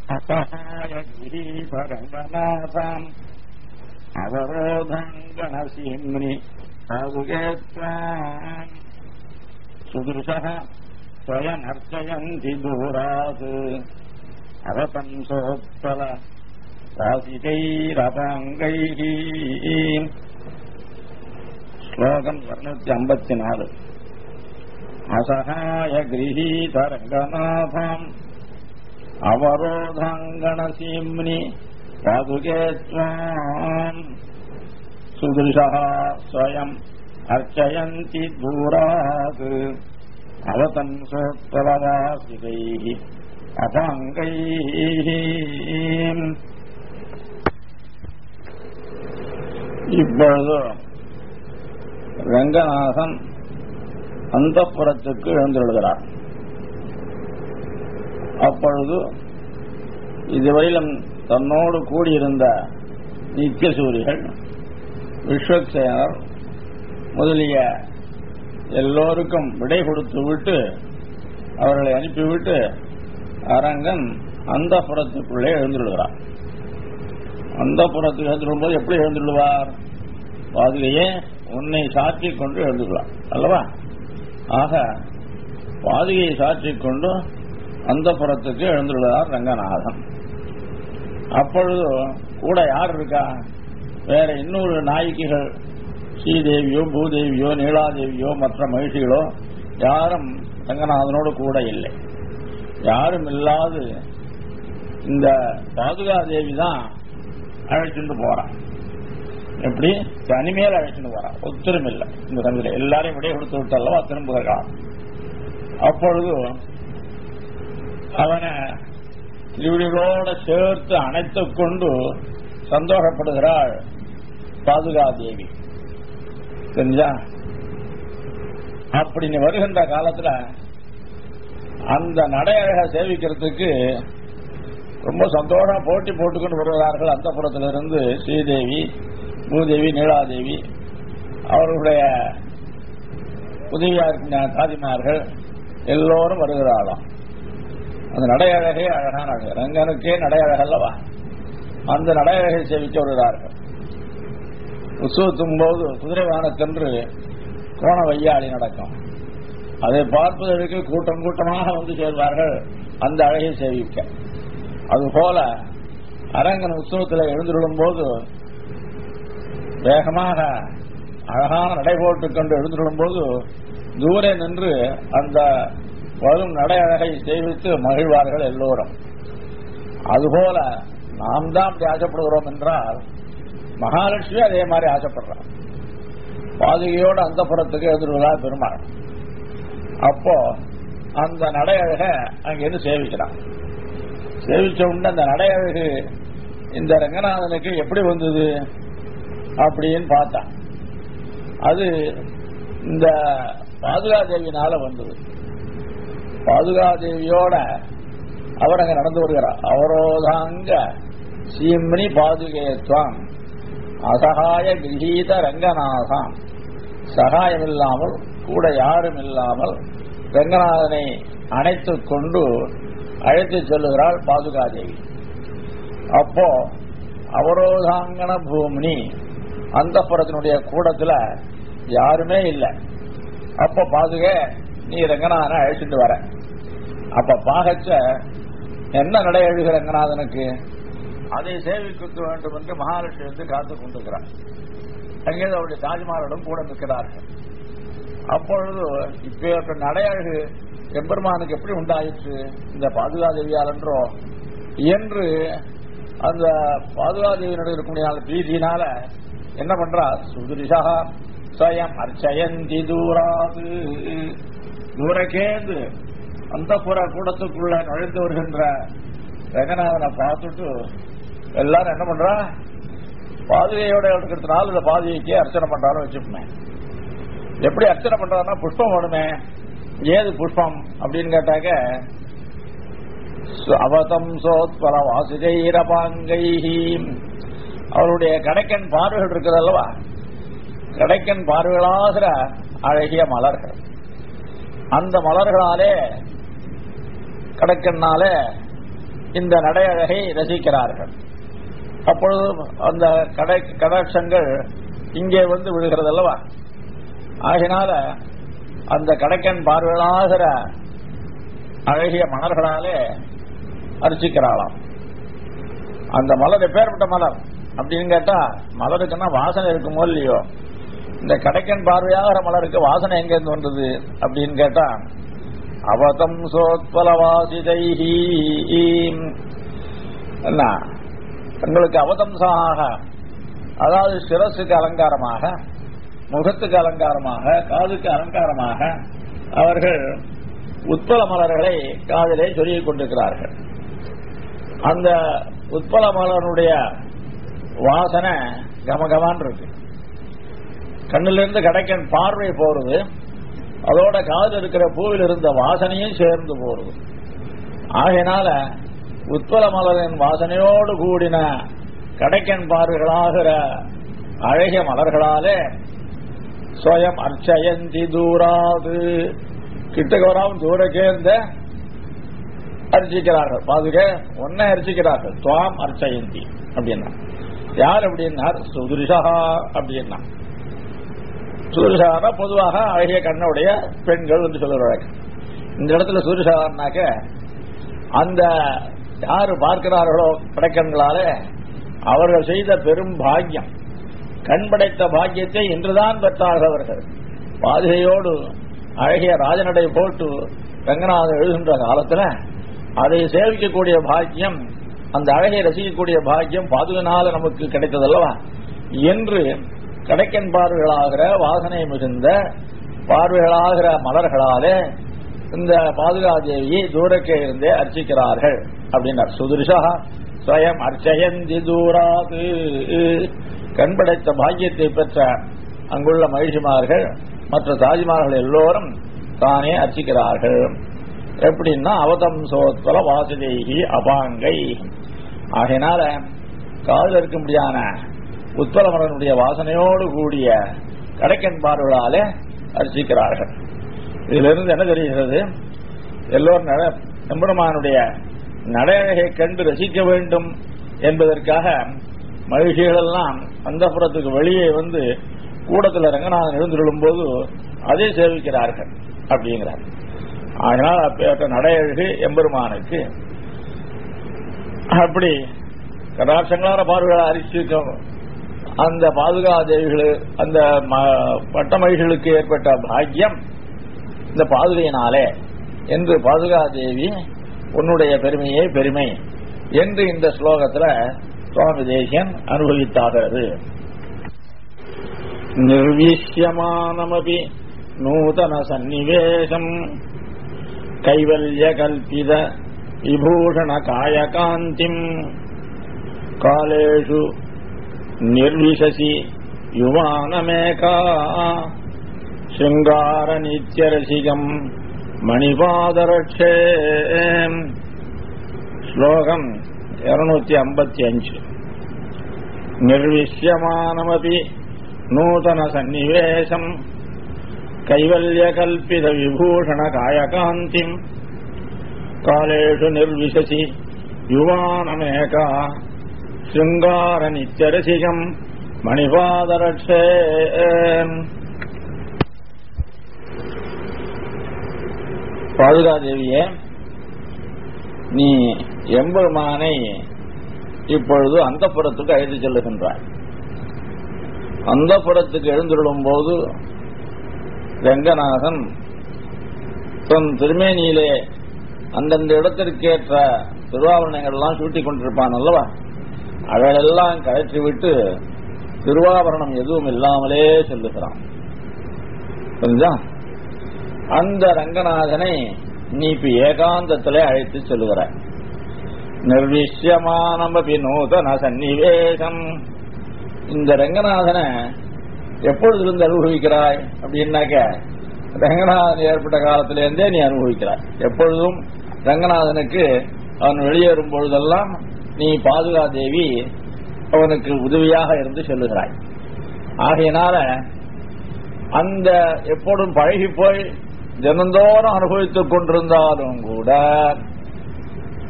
அசகாய கிரீபரங்கநாதாம் அவரோதங்கணசிம்னி பாதுகேத்வாம் சுதுருஷः स्वयमर्चयन्ति दूरात् अवतंसोत्पल वासितैरपाङ्गैः श्लोकम् இருநூத்தி ஐம்பத்தி நாலு அசகாய கிரகீதரங்கநாதாம் அவரோதாங்கணசீம்னி பாதுகே त्वाम् सुदृशः स्वयम् अर्चयन्ति दूरात् அவதன்சோத்பலவாசிதைः அபாங்கைः இப்பொழுது ரங்கநாதன் அந்த புறத்துக்கு எழுந்துள்ளார் அப்பொழுது இதுவரையிலும் தன்னோடு கூடியிருந்த நித்தியசூரிகள் விஸ்வக்சேனர் முதலிய எல்லோருக்கும் விடை கொடுத்து விட்டு அவர்களை அனுப்பிவிட்டு அரங்கன் அந்த புறத்துக்குள்ளே எழுந்துள்ளார் அந்த புறத்துக்கு எழுந்துள்ளும்போது எப்படி எழுந்துள்ளுவார் பாதுகையே உன்னை சாற்றிக் கொண்டு எழுந்துள்ளார் அல்லவா ஆக பாதுகையை சாற்றிக் கொண்டு அந்த புறத்துக்கு எழுந்துள்ளார் ரங்கநாதன் அப்பொழுது கூட யார் இருக்கா வேற இன்னொரு நாயகிகள் ஸ்ரீதேவியோ பூதேவியோ நீலாதேவியோ மற்ற மகிழ்ச்சிகளோ யாரும் ரங்கநாதனோடு கூட இல்லை யாரும் இல்லாது இந்த பாதுகாதேவி தான் அழைச்சிட்டு போறான் எப்படி தனிமையில அழைச்சிட்டு போறான் ஒத்தரும் இல்லை இந்த தந்திர எல்லாரையும் விடைய கொடுத்து விட்டல்லவா திரும்புகிறான் அப்பொழுது அவனை திருவிழிகளோட சேர்த்து அணைத்துக் கொண்டு சந்தோஷப்படுகிறாள் பாதுகாதேவி தெரிஞ்சா அப்படி நீ வருகின்ற காலத்துல அந்த நடையழக சேவிக்கிறதுக்கு ரொம்ப சந்தோஷம் போட்டி போட்டுக்கொண்டு வருகிறார்கள் அந்த புறத்திலிருந்து ஸ்ரீதேவி பூதேவி நீலாதேவி அவர்களுடைய உதவியா இருக்கின்ற தாதிமார்கள் எல்லோரும் வருகிறாளாம் அந்த நடையழகே அழகான அழகு ரங்கனுக்கே நடையழகு அல்லவா அந்த நடையழகை சேவிக்க வருகிறார்கள் உற்சவத்தும் போது குதிரை வானத்தென்று கோண வையாளி நடக்கும் அதை பார்ப்பதற்கு கூட்டம் கூட்டமாக வந்து சேர்வார்கள் அந்த அழகை சேவிக்க அதுபோல அரங்கன் உற்சவத்தில் எழுந்துள்ளும் போது வேகமாக அழகான நடை போட்டுக் கொண்டு எழுந்துள்ளும் போது தூரே நின்று அந்த வரும் நடை அழகை சேவித்து மகிழ்வார்கள் எல்லோரும் அதுபோல நாம் தான் அப்படி ஆசைப்படுகிறோம் என்றால் மகாலட்சுமி அதே மாதிரி ஆசைப்படுறான் பாதுகையோடு அந்த புறத்துக்கு எதிர்வதா பெருமாள் அப்போ அந்த நடையழக அங்கிருந்து சேவிக்கிறான் சேவிச்ச உடனே அந்த நடையழகு இந்த ரங்கநாதனுக்கு எப்படி வந்தது அப்படின்னு பார்த்தான் அது இந்த பாதுகாதேவினால வந்தது பாதுகாதேவியோட அவர் அங்க நடந்து வருகிறார் அவரோதாங்க சீம்னி பாதுகேத்வாம் அசகாய கிரகீத ரங்கநாதம் சகாயம் இல்லாமல் கூட யாரும் இல்லாமல் ரங்கநாதனை அணைத்துக் கொண்டு அழைத்து செல்லுகிறாள் பாதுகாதேவி அப்போ அவரோதாங்கன பூமினி அந்த புறத்தினுடைய கூடத்துல யாருமே இல்லை அப்ப பாதுக நீ ரங்கநாதனை அழைச்சிட்டு வர அப்ப பாகச்ச என்ன நடை எழுகிற ரங்கநாதனுக்கு அதை சேவிக்க வேண்டும் என்று மகாலட்சுமி வந்து காத்துக் கொண்டிருக்கிறார் அங்கே அவருடைய தாஜ்மஹாலிடம் கூட நிற்கிறார்கள் அப்பொழுது இப்ப நடையழகு எம்பெருமானுக்கு எப்படி உண்டாயிற்று இந்த பாதுகாதேவியால் என்றோ என்று அந்த பாதுகாதேவியினுடைய இருக்கக்கூடிய பிரீதியினால என்ன பண்றா சுதிரிஷா ஸ்வயம் அர்ச்சயந்தி தூராது தூரக்கேந்து அந்த புற கூடத்துக்குள்ள நுழைந்து வருகின்ற ரங்கநாதனை பார்த்துட்டு எல்லாரும் என்ன பண்றா பாதுகையோட இருக்கிறதுனால இந்த பாதுகைக்கு அர்ச்சனை பண்றாலும் வச்சுப்பேன் எப்படி அர்ச்சனை பண்றாருன்னா புஷ்பம் வேணுமே ஏது புஷ்பம் அப்படின்னு கேட்டாக்க அவதம் சோத்பல வாசுகைரபாங்கை அவருடைய கடைக்கன் பார்வைகள் இருக்குது அல்லவா கடைக்கன் பார்வைகளாகிற அழகிய மலர்கள் அந்த மலர்களாலே கடைக்கண்ணாலே இந்த நடையழகை ரசிக்கிறார்கள் அப்பொழுது அந்த கடை கடாட்சங்கள் இங்கே வந்து விழுகிறது அல்லவா ஆகினால அந்த கடைக்கன் பார்வையாகிற அழகிய மலர்களாலே அர்ச்சிக்கிறாளாம் அந்த மலர் எப்பேற்பட்ட மலர் அப்படின்னு கேட்டா மலருக்குன்னா வாசனை இருக்குமோ இல்லையோ இந்த கடைக்கன் பார்வையாகிற மலருக்கு வாசனை எங்க இருந்து வந்தது அப்படின்னு கேட்டா அவதம் சோத்பலவாசிதைஹி என்ன தங்களுக்கு அவதம்சமாக அதாவது சிரசுக்கு அலங்காரமாக முகத்துக்கு அலங்காரமாக காதுக்கு அலங்காரமாக அவர்கள் உட்பல மலர்களை காதிலே சொல்லிக் கொண்டிருக்கிறார்கள் அந்த உட்பல மலருடைய வாசனை கமகமான் இருக்கு கண்ணிலிருந்து கிடைக்கன் பார்வை போறது அதோட காது இருக்கிற பூவில் இருந்த வாசனையும் சேர்ந்து போறது ஆகையினால உட்பல மலரின் வாசனையோடு கூடின கடைக்கன் பார்வைகளாகிற அழகிய மலர்களாலே ஸ்வயம் அர்ச்சயந்தி தூராது கிட்டக்கு வராமல் தூரக்கே இருந்த அர்ச்சிக்கிறார்கள் பாதுக ஒன்ன அர்ச்சிக்கிறார்கள் துவாம் அர்ச்சயந்தி அப்படின்னா யார் அப்படின்னார் சுதுரிஷா அப்படின்னா சுதுரிஷானா பொதுவாக அழகிய கண்ணுடைய பெண்கள் என்று சொல்லுவாங்க இந்த இடத்துல சுதுரிஷான்னாக்க அந்த யாரு பார்க்கிறார்களோ படைக்கண்களாலே அவர்கள் செய்த பெரும் பாக்கியம் கண் படைத்த பாக்கியத்தை இன்றுதான் பெற்றார்கள் அவர்கள் பாதுகையோடு அழகிய ராஜநடை போட்டு ரங்கநாதன் எழுகின்ற காலத்துல அதை சேவிக்கக்கூடிய பாக்கியம் அந்த அழகை ரசிக்கக்கூடிய பாக்கியம் பாதுகனால நமக்கு கிடைத்ததல்லவா என்று கடைக்கன் பார்வைகளாகிற வாசனை மிகுந்த பார்வைகளாகிற மலர்களாலே இந்த பாதுகாதேவியை தூரக்கே இருந்தே அர்ச்சிக்கிறார்கள் அப்படின்னார் சுதுரிஷா ஸ்வயம் அர்ச்சயந்தி தூராது கண் படைத்த பாக்கியத்தை பெற்ற அங்குள்ள மகிழ்ச்சிமார்கள் மற்ற தாஜிமார்கள் எல்லோரும் தானே அர்ச்சிக்கிறார்கள் எப்படின்னா அவதம் சோத்வல வாசுதேகி அபாங்கை ஆகையினால காதில் இருக்கும்படியான உத்பலமரனுடைய வாசனையோடு கூடிய கடைக்கன் பார்வைகளாலே அர்ச்சிக்கிறார்கள் இதிலிருந்து என்ன தெரிகிறது எல்லோரும் நட எம்பெருமானுடைய நடையழகை கண்டு ரசிக்க வேண்டும் என்பதற்காக மகிழ்ச்சிகளெல்லாம் அந்த புறத்துக்கு வெளியே வந்து கூடத்தில் ரங்கநாதன் எழுந்துள்ளும் போது அதை சேவிக்கிறார்கள் அப்படிங்கிறார் அதனால் அப்பேற்ற நடையழகு எம்பெருமானுக்கு அப்படி கடாட்சங்களான பார்வைகளை அரிசிக்கும் அந்த பாதுகா தேவிகள் அந்த பட்ட மகிழ்களுக்கு ஏற்பட்ட பாக்கியம் இந்த பாதுகையினாலே என்று பாதுகா தேவி உன்னுடைய பெருமையே பெருமை என்று இந்த ஸ்லோகத்துல சுவாமி தேசியன் அனுபவித்தாகிறது நிர்விஷ்யமானமபி நூதன சந்நிவேசம் கைவல்ய கல்பித விபூஷண காயகாந்திம் காலேஷு நிர்விசசி யுவானமேகா ശൃംഗാര നിത്യരസികം മണിപാദരക്ഷേ ശ്ലോകം ഇരുന്നൂറ്റി അമ്പത്തി അഞ്ച് നിർവിശ്യമാനമപി നൂതന സന്നിവേശം കൈവല്യകൽപ്പിത വിഭൂഷണ കായകാന്തിം കാലേഷു നിർവിശസി യുവാനമേക ശൃംഗാര നിത്യരസികം മണിപാദരക്ഷേ பாதுகாதேவியே நீ எம்பெருமானை இப்பொழுது அந்த புறத்துக்கு அழைத்து செல்லுகின்றாய் அந்த புறத்துக்கு எழுந்துள்ளும் போது ரங்கநாதன் தன் திருமேனியிலே அந்தந்த இடத்திற்கேற்ற திருவாபரணங்கள் எல்லாம் சூட்டிக் கொண்டிருப்பான் அல்லவா அவைகளெல்லாம் கழற்றி விட்டு திருவாபரணம் எதுவும் இல்லாமலே செல்லுகிறான் புரிஞ்சா அந்த ரங்கநாதனை நீ இப்ப ஏகாந்தத்திலே அழைத்து செல்லுகிற நிர்விஷ்யமானமபி நூதன சந்நிவேசம் இந்த ரங்கநாதனை எப்பொழுது இருந்து அனுபவிக்கிறாய் அப்படின்னாக்க ரங்கநாதன் ஏற்பட்ட காலத்திலிருந்தே நீ அனுபவிக்கிறாய் எப்பொழுதும் ரங்கநாதனுக்கு அவன் வெளியேறும் பொழுதெல்லாம் நீ பாதுகா தேவி அவனுக்கு உதவியாக இருந்து செல்லுகிறாய் ஆகையினால அந்த எப்பொழுதும் பழகி போய் தினந்தோறும் அனுபவித்துக் கொண்டிருந்தாலும் கூட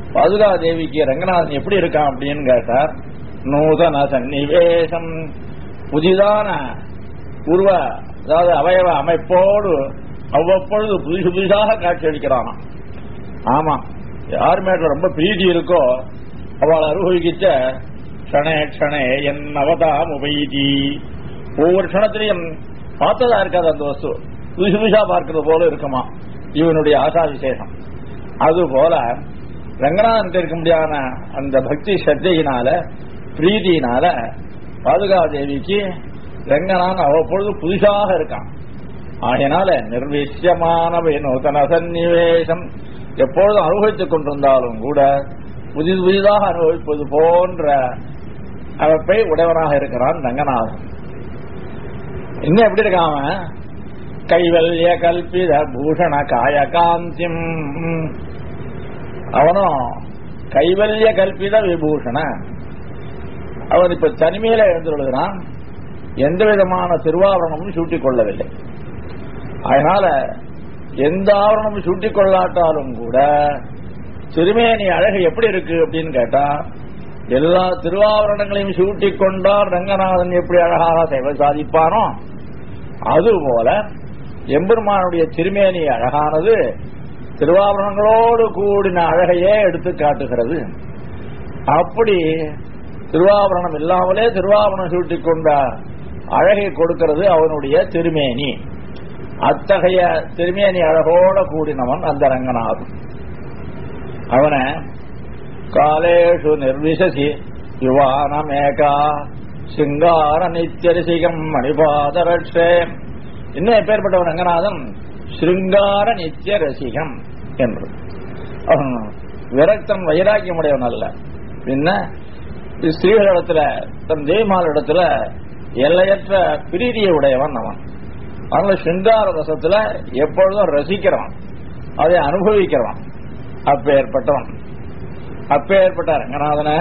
பாதுகா தேவிக்கு ரங்கநாதன் எப்படி இருக்கான் அப்படின்னு கேட்டார் நூதன சன்னிவேசம் புதிதான உருவ அதாவது அவயவ அமைப்போடு அவ்வப்பொழுது புதுசு புதுசாக காட்சி அளிக்கிறானாம் ஆமா யார் மேல ரொம்ப பிரீதி இருக்கோ அவள் அனுபவிக்கிச்ச க்ஷணே க்ஷணே என் அவதாம் உபைதி ஒவ்வொரு க்ஷணத்திலையும் பார்த்ததா இருக்காது அந்த வஸ்து புதுசு புதுசா பார்க்கிறது போல இருக்குமா இவனுடைய ஆசா விசேஷம் அது போல ரங்கநாதன் இருக்க முடியாத அந்த பக்தி ஸ்ரத்தையினால பிரீதியினால பாதுகா தேவிக்கு ரங்கநாதன் அவ்வப்பொழுது புதுசாக இருக்கான் ஆகையினால நிர்விஷ்யமான நூதன சந்நிவேசம் எப்பொழுதும் அனுபவித்துக் கொண்டிருந்தாலும் கூட புதிது புதிதாக அனுபவிப்பது போன்ற அமைப்பை உடையவனாக இருக்கிறான் ரங்கநாதன் இன்னும் எப்படி இருக்கான் அவன் கைவல்ய கல்பித பூஷண காயகாந்திம் அவனும் கைவல்ய கல்பித விபூஷண அவன் இப்ப தனிமையில எழுந்துள்ளான் எந்த விதமான திருவாவரணமும் சூட்டிக் கொள்ளவில்லை அதனால எந்த ஆவரணமும் சூட்டிக் கொள்ளாட்டாலும் கூட திருமேனி அழகு எப்படி இருக்கு அப்படின்னு கேட்டா எல்லா திருவாவரணங்களையும் சூட்டிக் கொண்டால் ரங்கநாதன் எப்படி அழகாக சேவை சாதிப்பானோ அதுபோல எம்பெருமானுடைய திருமேனி அழகானது திருவாபரணங்களோடு கூடின அழகையே எடுத்து காட்டுகிறது அப்படி திருவாபரணம் இல்லாமலே திருவாபரணம் சூட்டிக் கொண்ட அழகை கொடுக்கிறது அவனுடைய திருமேனி அத்தகைய திருமேனி அழகோட கூடினவன் அந்த ரங்கநாதன் அவனை காலேஷு நிர்விசசி யுவானமேகா சிங்கார நித்தியரிசிகம் மணிபாத ரட்சே இன்னும் எப்பேற்பட்டவன் ரங்கநாதன் சிருங்கார நித்திய ரசிகம் என்று அவன் விரக்தன் வைராக்கியம் உடையவன் அல்ல பின்ன ஸ்ரீகளிடத்துல தன் தேவிமால் இடத்துல எல்லையற்ற பிரீதியை உடையவன் அவன் அதனால சிங்கார ரசத்துல எப்பொழுதும் ரசிக்கிறவன் அதை அனுபவிக்கிறவன் அப்பேற்பட்டவன் அப்பேற்பட்ட ரங்கநாதன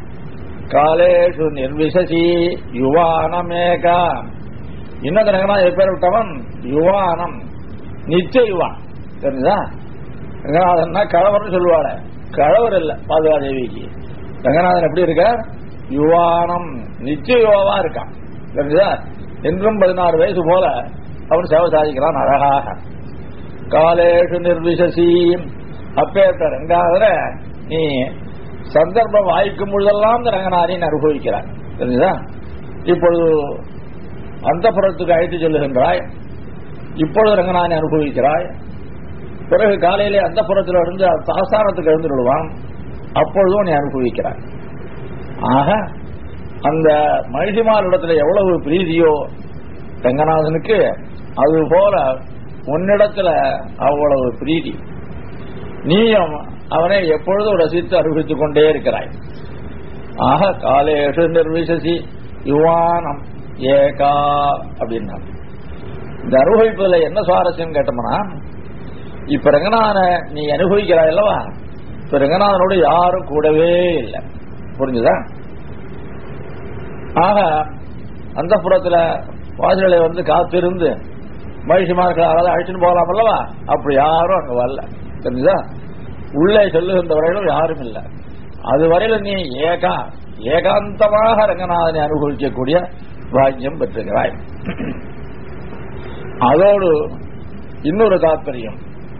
காலேஷு நிர்விசசி யுவானமேகா இன்னொரு ரங்கநாதன் எப்பேற்பட்டவன் யுவானம் நித்திய யுவான் தெரிஞ்சதா ரங்கநாதன்னா கழவர்னு சொல்லுவாள் கழவர் இல்ல பாதுகாதேவிக்கு ரங்கநாதன் எப்படி இருக்கார் யுவானம் நித்திய யுவாவா இருக்கான் தெரிஞ்சதா என்றும் பதினாறு வயசு போல அவன் சேவை சாதிக்கிறான் அழகாக காலேஷு நிர்விசசி அப்பேற்பட்ட ரங்காதர நீ சந்தர்ப்பம் வாய்க்கும் பொழுதெல்லாம் இந்த ரங்கநாதனை அனுபவிக்கிறாய் தெரிஞ்சதா இப்பொழுது அந்த புறத்துக்கு அழைத்து சொல்லுகின்றாய் இப்பொழுது ரங்கநாதனை அனுபவிக்கிறாய் பிறகு காலையிலே அந்த புறத்தில் இருந்து ஆசானத்துக்கு எழுந்து விடுவான் அப்பொழுதும் நீ அனுபவிக்கிறாய் ஆக அந்த மகிழ்ச்சிமார் இடத்துல எவ்வளவு பிரீதியோ ரங்கநாதனுக்கு அது போல உன்னிடத்துல அவ்வளவு பிரீதி நீயும் அவனை எப்பொழுதும் ரசித்து அனுபவித்துக் கொண்டே இருக்கிறாய் ஆக காலேஷு நிர்விசசி யுவானம் ஏகா அப்படின்னா இந்த அனுபவிப்பதில் என்ன சுவாரஸ்யம் கேட்டோம்னா இப்ப ரங்கநாதன நீ அனுபவிக்கிறாய் அல்லவா இப்ப ரங்கநாதனோட யாரும் கூடவே இல்லை புரிஞ்சுதா ஆக அந்த புறத்துல வாசலை வந்து காத்திருந்து மகிழ்ச்சிமார்கள் அதாவது அழைச்சிட்டு போகலாம் அல்லவா அப்படி யாரும் அங்க வரல தெரிஞ்சுதா உள்ளே செல்லுகின்றவர்களும் யாரும் இல்லை அதுவரையில நீ ஏகா ஏகாந்தமாக ரங்கநாதனை அனுபவிக்கக்கூடிய பாக்கியம் பெற்றுகிறாய் அதோடு இன்னொரு தாற்பயம்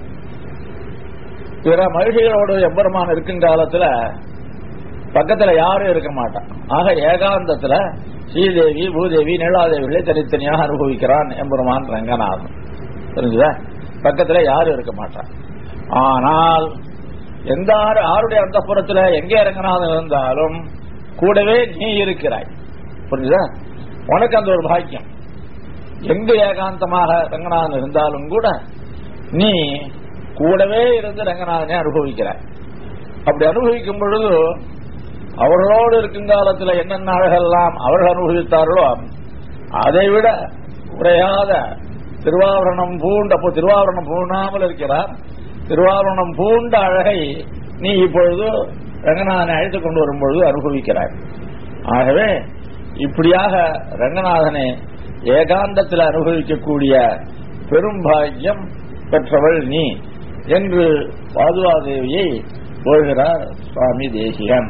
பிற மகிழ்ச்சிகளோடு எம்பெருமான் இருக்கும் காலத்துல பக்கத்துல யாரும் இருக்க மாட்டான் ஆக ஏகாந்தத்துல ஸ்ரீதேவி பூதேவி நீலாதேவிகளை தனித்தனியாக அனுபவிக்கிறான் எம்பெருமான் ரங்கநாதன் தெரிஞ்சுதா பக்கத்துல யாரும் இருக்க மாட்டான் ஆனால் எந்த ஆறு ஆருடைய அந்த புறத்துல எங்கே ரங்கநாதன் இருந்தாலும் கூடவே நீ இருக்கிறாய் புரிஞ்சுதா உனக்கு அந்த ஒரு பாக்கியம் எங்க ஏகாந்தமாக ரங்கநாதன் இருந்தாலும் கூட நீ கூடவே இருந்து ரங்கநாதனை அனுபவிக்கிறாய் அப்படி அனுபவிக்கும் பொழுது அவர்களோடு இருக்கும் காலத்துல என்னென்ன அழகெல்லாம் அவர்கள் அனுபவித்தார்களோ அதை விட உரையாத திருவாவரணம் பூண்ட அப்போ திருவாவரணம் பூணாமல் இருக்கிறார் திருவாவரணம் பூண்ட அழகை நீ இப்பொழுது ரங்கநாதனை அழைத்துக் கொண்டு வரும்பொழுது அனுபவிக்கிறாய் ஆகவே இப்படியாக ரங்கநாதனை ஏகாந்தத்தில் அனுபவிக்கக்கூடிய பெரும் பாக்கியம் பெற்றவள் நீ என்று பாதுகாதேவியை போகிறார் சுவாமி தேசிகன்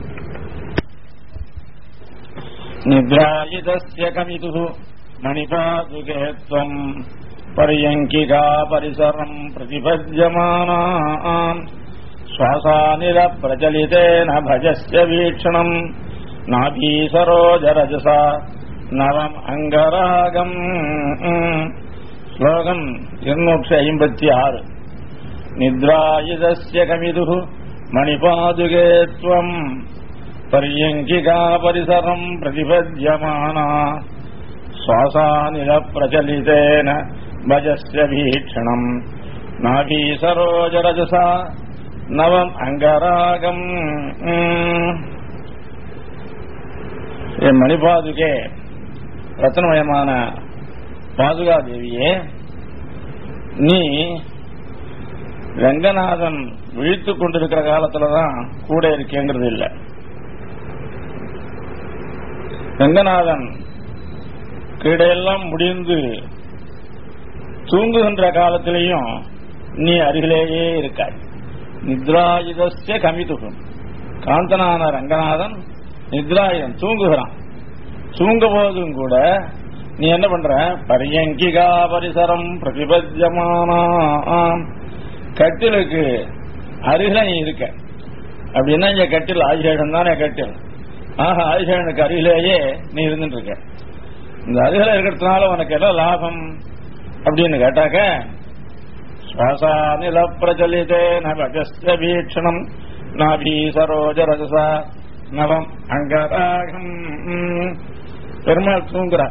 நித்ராயிதஸ்ய கமிது மணிபாதுகே त्वम् पर्यङ्किका परिसरम् प्रतिपद्यमानाम् श्वासानिरप्रचलितेन भजस्य वीक्षणम् नाभीसरोजरजसा நவம் அங்கராகம் ஸ்லோகம் இருநூற்றி ஐம்பத்தி ஆறு நித்ராயுதஸ்ய கமிது மணிபாதுகே त्वम् पर्यङ्किका परिसरम् प्रतिपद्यमाना श्वासानिल प्रचलितेन भजस्य भीक्षणम् नाभीसरोजरजसा நவம் அங்கராகம் என் மணிபாதுகே ரத்னமயமான பாதுகா தேவியே நீ ரங்கநாதன் விழித்துக் கொண்டிருக்கிற காலத்துலதான் கூட இருக்கேங்கிறது இல்லை ரங்கநாதன் கீடையெல்லாம் முடிந்து தூங்குகின்ற காலத்திலையும் நீ அருகிலேயே இருக்காய் நித்ராயுதஸ்ய கமிதுகும் காந்தனான ரங்கநாதன் நித்ராயுதம் தூங்குகிறான் தூங்க போதும் கூட நீ என்ன பண்ற பரியங்கிகா பரிசரம் பிரதிபத்தியமானாம் கட்டிலுக்கு அருகில நீ இருக்க அப்படின்னா இங்க கட்டில் ஆதிசேஷன் தானே கட்டில் ஆஹா ஆதிசேஷனுக்கு அருகிலேயே நீ இருந்துட்டு இருக்க இந்த அருகில இருக்கிறதுனால உனக்கு என்ன லாபம் அப்படின்னு கேட்டாக்க ஸ்வாசாநில பிரச்சலிதே நபகஸ்ய வீக்ஷணம் நாபி சரோஜ ரஜசா நவம் அங்கராகம் பெருமாள் தூங்குறார்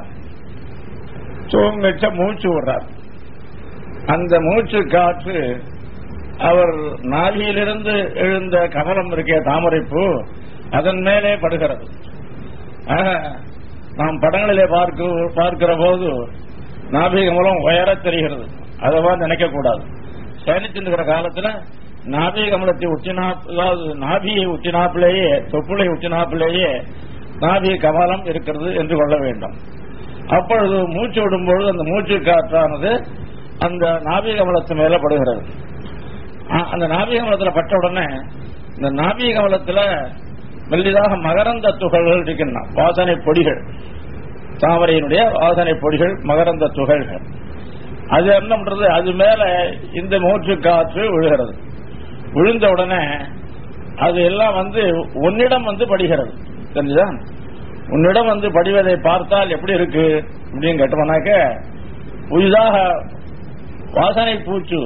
தூங்கச்ச மூச்சு விடுறார் அந்த மூச்சு காற்று அவர் நாவியிலிருந்து எழுந்த கமலம் இருக்கே தாமரைப்பூ அதன் மேலே படுகிறது ஆக நாம் படங்களிலே பார்க்க பார்க்கிற போது நாபிக மூலம் உயர தெரிகிறது அதவா நினைக்க கூடாது பயணிச்சிருக்கிற காலத்துல நாபிக கமலத்தை உச்சினா அதாவது நாபியை உச்சினாப்பிலேயே தொப்புளை உச்சினாப்பிலேயே நாபிக கமலம் இருக்கிறது என்று கொள்ள வேண்டும் அப்பொழுது மூச்சு விடும்பொழுது அந்த மூச்சு காற்றானது அந்த நாபிக கமலத்து மேல படுகிறது ஆ- அந்த நாபிக கமலத்துல பட்ட உடனே இந்த நாபிக கமலத்துல மெல்லிதாக மகரந்த துகள்கள் இருக்கின்றன வாசனை பொடிகள் தாமரையினுடைய வாசனை பொடிகள் மகரந்த துகள்கள் அது என்ன பண்றது அது மேல இந்த மூச்சு காற்று விழுகிறது விழுந்த உடனே அது எல்லாம் வந்து உன்னிடம் வந்து படுகிறது தெரிஞ்சுதா உன்னிடம் வந்து படிவதை பார்த்தால் எப்படி இருக்கு அப்படின்னு கேட்டோம்னாக்க புதிதாக வாசனை பூச்சு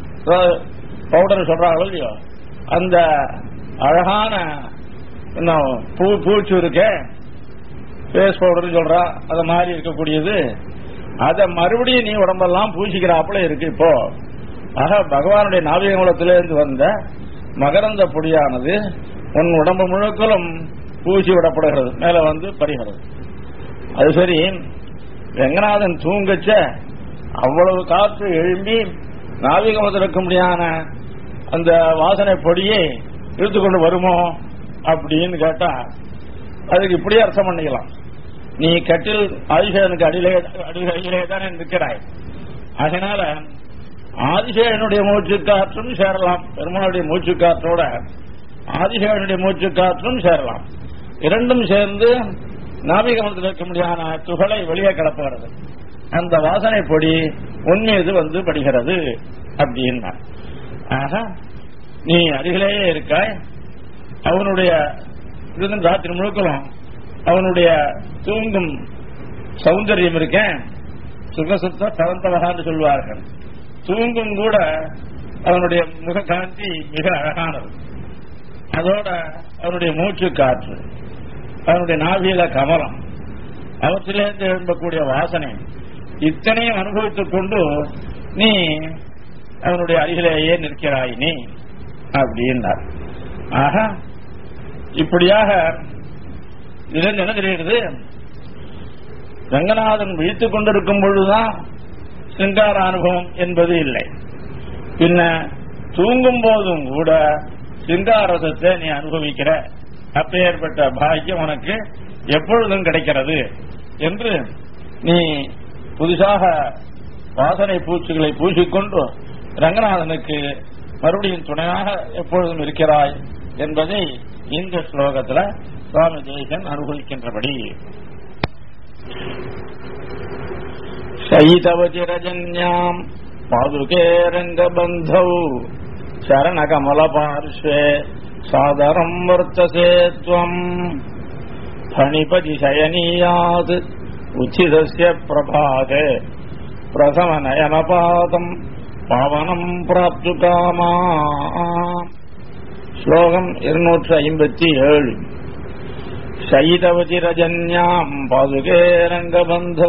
பவுடர் சொல்றாங்களோ இல்லையோ அந்த அழகான இன்னும் பூ பூச்சு இருக்கே ஃபேஸ் பவுடர் சொல்றா அது மாதிரி இருக்கக்கூடியது அத மறுபடியும் நீ உடம்பெல்லாம் பூசிக்கிறாப்புல இருக்கு இப்போ ஆக பகவானுடைய நாவிகமூலத்திலிருந்து வந்த மகரந்த பொடியானது உன் உடம்பு முழுக்கலும் பூசி விடப்படுகிறது மேல வந்து படுகிறது அது சரி ரங்கநாதன் தூங்கச்ச அவ்வளவு காற்று எழும்பி நாவிகமத்தில் இருக்க முடியாத அந்த வாசனை பொடியை இழுத்து கொண்டு வருமோ அப்படின்னு கேட்டா அதுக்கு இப்படியே அர்த்தம் பண்ணிக்கலாம் நீ கட்டில் ஆதிசேகனுக்கு அடியிலே அடியிலே தானே நிற்கிறாய் அதனால ஆதிசேகனுடைய மூச்சு காற்றும் சேரலாம் பெருமாளுடைய மூச்சு காற்றோட ஆதிசேகனுடைய மூச்சு காற்றும் சேரலாம் இரண்டும் சேர்ந்து நாபிகமத்தில் இருக்க முடியாத துகளை வெளியே கிளப்புகிறது அந்த வாசனை பொடி உன் மீது வந்து படுகிறது அப்படின்னா ஆக நீ அருகிலேயே இருக்காய் அவனுடைய இது ராத்திரி முழுக்கலாம் அவனுடைய தூங்கும் சௌந்தரியம் இருக்கேன் சுகசுத்த தவந்தவகான்னு சொல்வார்கள் தூங்கும் கூட அவனுடைய முககாந்தி மிக அழகானது அதோட அவனுடைய மூச்சு காற்று அவனுடைய நாவியில கமலம் அவற்றிலிருந்து எழும்பக்கூடிய வாசனை இத்தனையும் அனுபவித்துக் கொண்டு நீ அவனுடைய அருகிலேயே நிற்கிறாய் நீ அப்படின்னார் ஆக இப்படியாக இதில் என்ன தெரிகிறது ரங்கநாதன் விழித்துக் கொண்டிருக்கும் பொழுதுதான் சிங்கார அனுபவம் என்பது இல்லை பின்ன தூங்கும் போதும் கூட சிங்காரசத்தை நீ அனுபவிக்கிற அப்பேற்பட்ட பாக்கியம் உனக்கு எப்பொழுதும் கிடைக்கிறது என்று நீ புதுசாக வாசனை பூச்சிகளை பூசிக்கொண்டு ரங்கநாதனுக்கு மறுபடியும் துணையாக எப்பொழுதும் இருக்கிறாய் என்பதை இந்த ஸ்லோகத்துல சுவாமி தேசன் அனுபவிக்கின்றபடி சைதவதி ரஜன்யாம் பாதுகே ரங்கபந்தௌ சரணகமல பார்ஸ்வே சாதரம் வர்த்தசே துவம் ஃபணிபதி சயனீயாத் உச்சிதஸ்ய பிரபாதே பிரசம நயனபாதம் பாவனம் பிராப்து காமா ஸ்லோகம் இருநூற்று ஐம்பத்தி ஏழு சைதவதி ரஜன்யாம் பாதுகே ரங்கபந்தௌ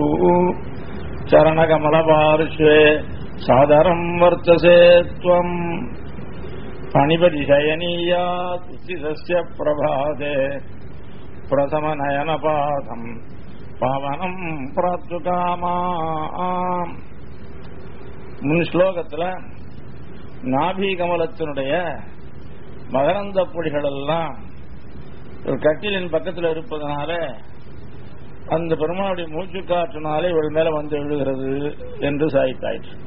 சரணகமலபார்ஸ்வே சாதரம் வர்த்தசே துவம் பணிபதி சயனீயாத் உச்சிதஸ்ய பிரபாதே பிரதம நயனபாதம் பாவனம் பிராப்து காமா முன் ஸ்லோகத்துல நாபி கமலத்தினுடைய மகரந்த பொடிகள் எல்லாம் ஒரு கட்டிலின் பக்கத்தில் இருப்பதனால அந்த பெருமாளுடைய மூச்சு காற்றினாலே இவள் மேல வந்து விழுகிறது என்று சாய்த்தாயிற்று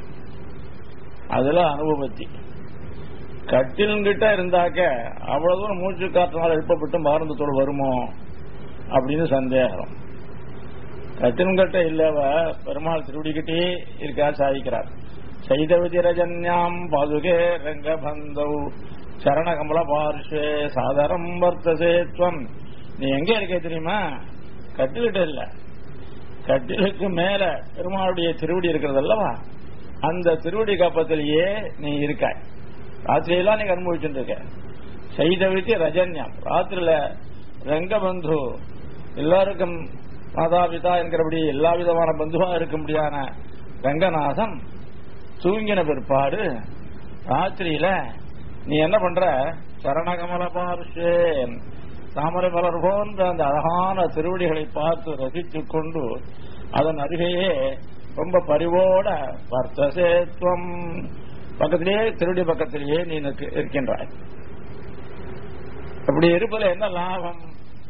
அதுல அனுபவத்தி கட்டில்கிட்ட இருந்தாக்க அவ்வளவு தூரம் மூச்சு காற்றினால் எழுப்பப்பட்டு மகரந்தத்தோடு வருமோ அப்படின்னு சந்தேகம் கட்டின்கிட்ட இல்லவ பெருமாள் திருவடிக்கிட்டே இருக்கா சாதிக்கிறார் சைதவதி ரஜன்யாம் பாதுகே ரங்கபந்தௌ சரணகமல பார்ஷே சாதரம் வர்த்தசே துவம் நீ எங்க இருக்க தெரியுமா கட்டிலிட்ட இல்ல கட்டிலுக்கு மேல பெருமாளுடைய திருவடி இருக்கிறது அல்லவா அந்த திருவடி கப்பத்திலேயே நீ இருக்காய் ராத்திரியெல்லாம் நீங்க அனுபவிச்சுட்டு இருக்க சைதவிக்கு ரஜன்யம் ராத்திரில ரங்கபந்து எல்லாருக்கும் மாதா பிதா என்கிறபடி எல்லா விதமான பந்துவா இருக்கும்படியான ரங்கநாதன் தூங்கின பிற்பாடு ராத்திரியில நீ என்ன பண்ற சரணகமல பார்ஷேன் தாமரை மலர் போன்ற அந்த அழகான திருவடிகளை பார்த்து ரசித்துக் கொண்டு அதன் அருகேயே ரொம்ப பரிவோட வர்த்தசேத்வம் பக்கத்திலேயே திருவடி பக்கத்திலேயே நீ நிற்கு- இருக்கின்றாய் அப்படி இருப்பதில் என்ன லாபம்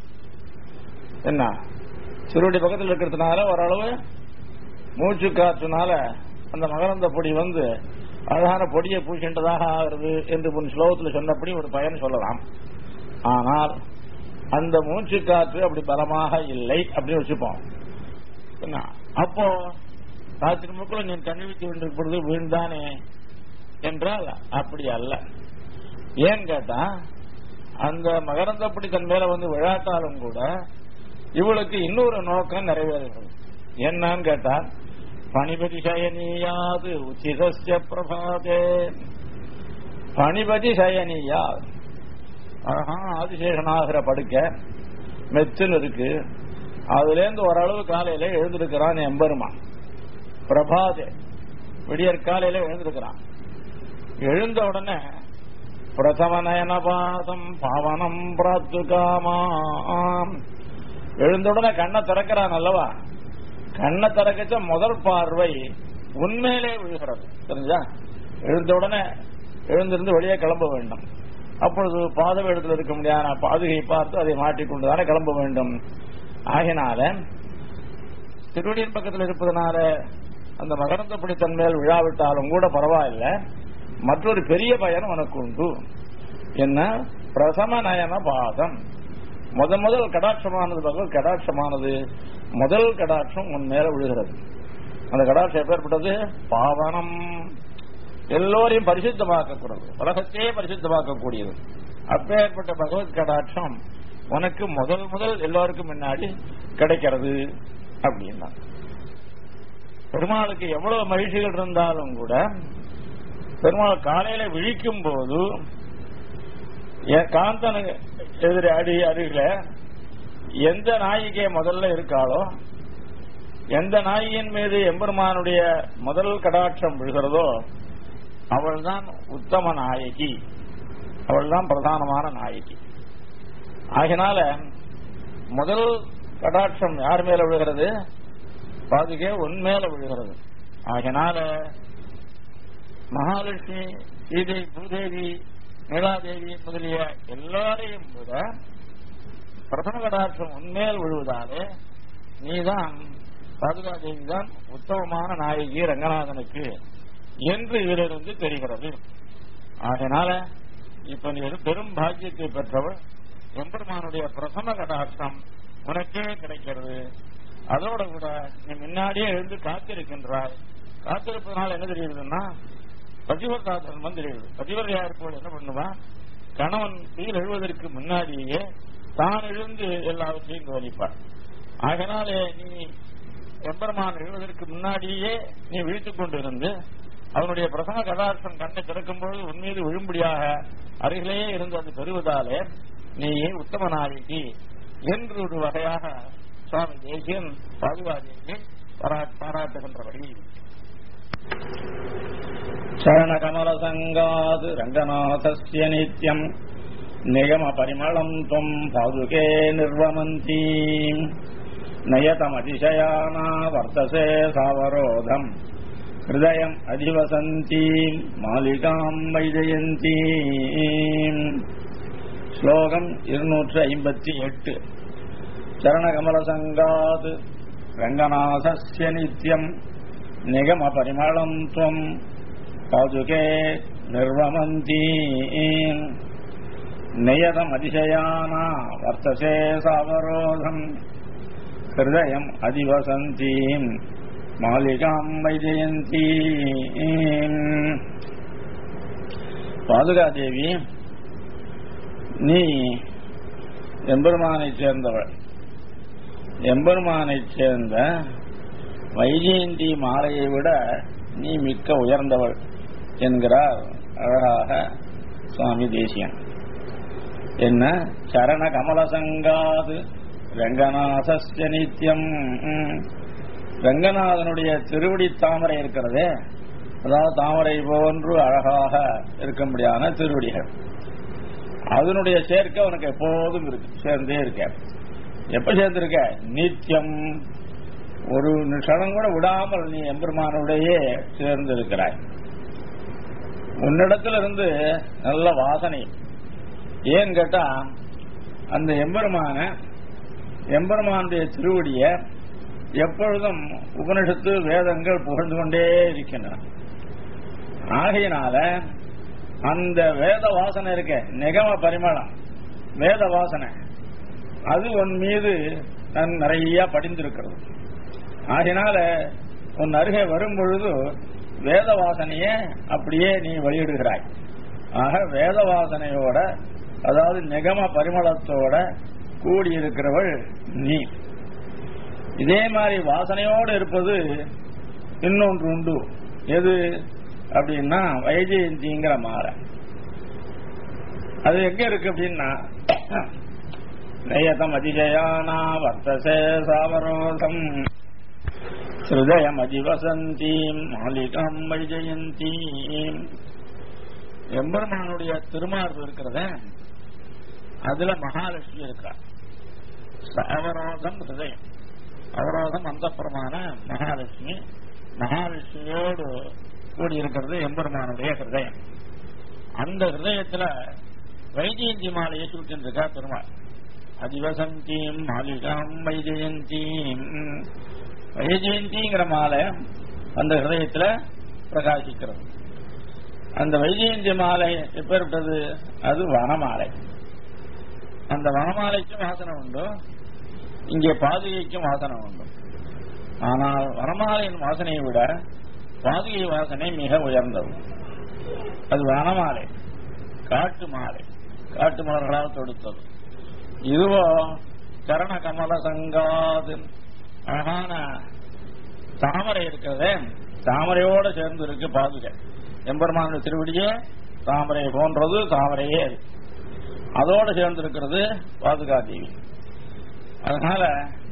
என்ன திருவடி பக்கத்தில் இருக்கிறதுனால ஓரளவு மூச்சு காற்றுனால அந்த மகரந்த பொடி வந்து அழகான பொடியை பூசின்றதாக ஆகிறது என்று முன் ஸ்லோகத்தில் சொன்னபடி ஒரு பயன் சொல்லலாம் ஆனால் அந்த மூச்சு காற்று அப்படி பலமாக இல்லை அப்படின்னு வச்சுப்போம் என்ன அப்போ ராத்திரி முக்குள்ள நீ கண்ணிவித்து கொண்டிருக்கும் பொழுது வீழ்ந்தானே என்றால் அப்படி அல்ல ஏன் கேட்டா அந்த மகரந்தப்படி தன் மேல வந்து விழாட்டாலும் கூட இவளுக்கு இன்னொரு நோக்கம் நிறைவேறுகிறது என்னன்னு கேட்டா பணிபதி சயனியாது உச்சிதஸ்ய பிரபாதே பணிபதி சயனியாது அழகான ஆதிசேஷனாகிற படுக்க மெத்துன்னு இருக்கு அதுல இருந்து ஓரளவு காலையில எழுந்திருக்கிறான் எம்பெருமான் பிரபாதே விடியற் காலையில எழுந்திருக்கிறான் எழுந்த உடனே பிரதம நயனபாதம் பாவனம் பிராப்து காமாம் எழுந்த உடனே கண்ணை திறக்கிறான் அல்லவா கண்ணை திறக்கச்ச முதல் பார்வை உண்மையிலே விழுகிறது தெரிஞ்சா எழுந்த உடனே எழுந்திருந்து வெளியே கிளம்ப வேண்டும் அப்பொழுது பாதவ இடத்துல இருக்க முடியாத பாதுகை பார்த்து அதை மாட்டிக்கொண்டுதானே கிளம்ப வேண்டும் ஆகினால திருவடியின் பக்கத்தில் இருப்பதனால அந்த மகரந்தப்படி தன் மேல் விழாவிட்டாலும் கூட பரவாயில்ல மற்றொரு பெரிய பயன் உனக்கு உண்டு என்ன பிரசம நயன பாதம் முத முதல் கடாட்சமானது பகவத் கடாட்சமானது முதல் கடாட்சம் உன் மேல விழுகிறது அந்த கடாட்சம் எப்பேற்பட்டது பாவனம் எல்லோரையும் பரிசுத்தமாக்கக்கூடாது உலகத்தையே பரிசுத்தமாக்கக்கூடியது அப்பேற்பட்ட பகவத் கடாட்சம் உனக்கு முதல் முதல் எல்லோருக்கும் முன்னாடி கிடைக்கிறது அப்படின்னா பெருமாளுக்கு எவ்வளவு மகிழ்ச்சிகள் இருந்தாலும் கூட பெருமாள் காலையில விழிக்கும் போது என் காந்தனுக்கு எதிர அடி அருகில எந்த நாயிகை முதல்ல இருக்காளோ எந்த நாயகியின் மீது எம்பெருமானுடைய முதல் கடாட்சம் விழுகிறதோ அவள்தான் உத்தம நாயகி அவள்தான் பிரதானமான நாயகி ஆகினால முதல் கடாட்சம் யார் மேல விழுகிறது பாதுகே உன் மேல விழுகிறது ஆகினால மகாலட்சுமி சீதை பூதேவி நீலாதேவி முதலிய எல்லாரையும் விட பிரதம கடாட்சம் உன்மேல் விழுவதாலே நீதான் பாதுகாதேவி தான் உத்தமமான நாயகி ரங்கநாதனுக்கு என்று இதிலிருந்து தெரிகிறது ஆகையினால இப்ப நீ ஒரு பெரும் பாக்கியத்தை பெற்றவள் எம்பெருமானுடைய பிரசன்ன கடாட்சம் உனக்கே கிடைக்கிறது அதோட கூட நீ முன்னாடியே எழுந்து காத்திருக்கின்றாய் காத்திருப்பதனால என்ன தெரியுதுன்னா பதிவர்தா தர்மம் தெரியுது பதிவரையா இருப்பவள் என்ன பண்ணுவா கணவன் கீழ் எழுவதற்கு முன்னாடியே தான் எழுந்து எல்லாவற்றையும் கவனிப்பார் ஆகினாலே நீ எம்பெருமான் எழுவதற்கு முன்னாடியே நீ விழித்துக் கொண்டிருந்து அவனுடைய பிரசன கதார்த்தம் கண்ணை திறக்கும் பொழுது உன் மீது விழும்படியாக அருகிலேயே இருந்து அது பெறுவதாலே நீ உத்தம நாயகி என்று ஒரு வகையாக சுவாமி தேசியன் பாதுகாதேவியை பாராட்டுகின்றபடி சரணகமலசங்காது ரங்கநாதஸ்ய நித்யம் நிகம பரிமளம் துவம் பாதுகே நிர்வமந்தி நயதமதிசயானா வர்த்தசே சாவரோதம் ஹிருதயம் அதிவசந்தி மாலிகாம் வைஜயந்தி ஸ்லோகம் இருநூற்று ஐம்பத்தி எட்டு சரணகமலசங்காது ரங்கநாதஸ்ய நித்யம் நிகம பரிமளம் துவம் பாதுகே நிர்வமந்தி நியதம் அதிசயானா வர்த்தசே சாவரோதம் ஹிருதயம் அதிவசந்தீம் மாலிகாம் வைஜயந்தி பாதுகாதேவி நீ எம்பெருமானைச் சேர்ந்தவள் எம்பெருமானைச் சேர்ந்த வைஜெயந்தி மாலையை விட நீ மிக்க உயர்ந்தவள் என்கிறார் அழகாக சுவாமி தேசியன் என்ன சரண கமலசங்காது ரங்கநாதஸ்ய நித்தியம் ரங்கநாதனுடைய திருவடி தாமரை இருக்கிறதே அதாவது தாமரை போன்று அழகாக இருக்கும்படியான திருவடிகள் அதனுடைய சேர்க்கை உனக்கு எப்போதும் இருக்கு சேர்ந்தே இருக்க எப்ப சேர்ந்திருக்க நித்தியம் ஒரு நிமிஷம் கூட விடாமல் நீ எம்பெருமானுடைய சேர்ந்து இருக்கிறாய் உன்னிடத்துல இருந்து நல்ல வாசனை ஏன்னு கேட்டா அந்த எம்பெருமான எம்பெருமானுடைய திருவடிய எப்பொழுதும் உபனிஷத்து வேதங்கள் புகழ்ந்து கொண்டே இருக்கின்றன ஆகையினால அந்த வேத வாசனை இருக்க நிகம பரிமளம் வேத வாசனை அது உன் மீது நன் நிறைய படிந்திருக்கிறது ஆகினால உன் அருகே வரும் பொழுது வேத வாசனையே அப்படியே நீ வெளியிடுகிறாய் ஆக வேத வாசனையோட அதாவது நிகம பரிமளத்தோட கூடியிருக்கிறவள் நீ இதே மாதிரி வாசனையோடு இருப்பது இன்னொன்று உண்டு எது அப்படின்னா வைஜெயந்திங்கிற மாலை அது எங்க இருக்கு அப்படின்னா நயதம் அதிஜயானா வர்த்தசே சாவரோதம் ஹிருதயம் அதிவசந்தீம் மாலிகம் வைஜெயந்தீம் எம்பெருமானுடைய திருமார்பு இருக்கிறத அதுல மகாலட்சுமி இருக்கா அவரோதம் ஹிருதயம் அவரோதம் அந்தப்புறமான மகாலட்சுமி மகாலட்சுமியோடு கூடியிருக்கிறது எம்பெருமானுடைய ஹிருதயம் அந்த ஹிருதயத்துல வைஜெயந்தி மாலையை சுட்டிருக்கா பெருமாள் அதிவசந்தீம் மாலிகாம் வைஜெயந்தீம் வைஜெயந்திங்கிற மாலை அந்த ஹிருதயத்துல பிரகாசிக்கிறது அந்த வைஜெயந்தி மாலை எப்பேற்பட்டது அது வனமாலை அந்த வனமாலைக்கும் வாசனை உண்டு இங்கே பாதுகைக்கும் வாசனை உண்டு ஆனால் வனமாலையின் வாசனையை விட பாதுகை வாசனை மிக உயர்ந்தது அது வனமாலை காட்டு மாலை காட்டு மலர்களால் தொடுத்தது இதுவோ சரண கமல சங்காது அழகான தாமரை இருக்கிறதே தாமரையோட சேர்ந்து இருக்கு பாதுகை எம்பெருமான திருவடியே தாமரை போன்றது தாமரையே அதோட சேர்ந்து இருக்கிறது பாதுகா தேவி அதனால